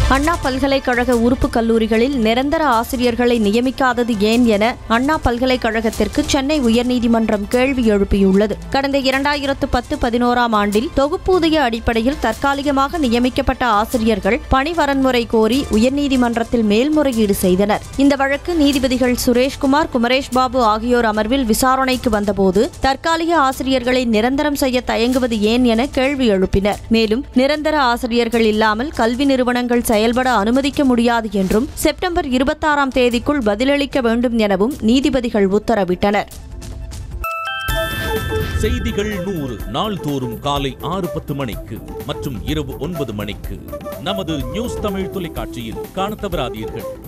அண்ணா பல்கலைக்கழக உறுப்பு கல்லூரிகளில் நிரந்தர ஆசிரியர்களை நியமிக்காதது ஏன் என அண்ணா பல்கலைக்கழகத்திற்கு சென்னை உயர்நீதிமன்றம் கேள்வி எழுப்பியுள்ளது கடந்த இரண்டாயிரத்து பத்து பதினோராம் ஆண்டில் தொகுப்பூதிய அடிப்படையில் தற்காலிகமாக நியமிக்கப்பட்ட ஆசிரியர்கள் பணி வரன்முறை கோரி உயர்நீதிமன்றத்தில் மேல்முறையீடு செய்தனர் இந்த வழக்கு நீதிபதிகள் சுரேஷ்குமார் குமரேஷ் பாபு ஆகியோர் அமர்வில் விசாரணைக்கு வந்தபோது தற்காலிக ஆசிரியர்களை நிரந்தரம் செய்ய தயங்குவது ஏன் என கேள்வி எழுப்பினர் மேலும் நிரந்தர ஆசிரியர்கள் இல்லாமல் கல்வி நிறுவனங்கள் செயல்பட அனுமதிக்க முடியாது என்றும் செப்டம்பர் இருபத்தாறாம் தேதிக்குள் பதிலளிக்க வேண்டும் எனவும் நீதிபதிகள் உத்தரவிட்டனர் செய்திகள் நூறு நாள்தோறும் காலை ஆறு பத்து மணிக்கு மற்றும் இரவு ஒன்பது மணிக்கு நமது நியூஸ் தமிழ் தொலைக்காட்சியில் காணத் தவறாதீர்கள்